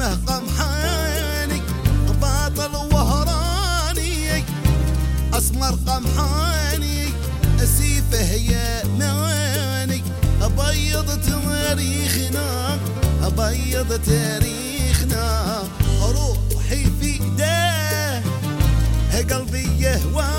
اسمه قمحاني باطل وهراني اسمر قمحاني اسيفه يا ماني ابيض تاريخنا ابيض تاريخنا روحي في ايديه قلبي يهوى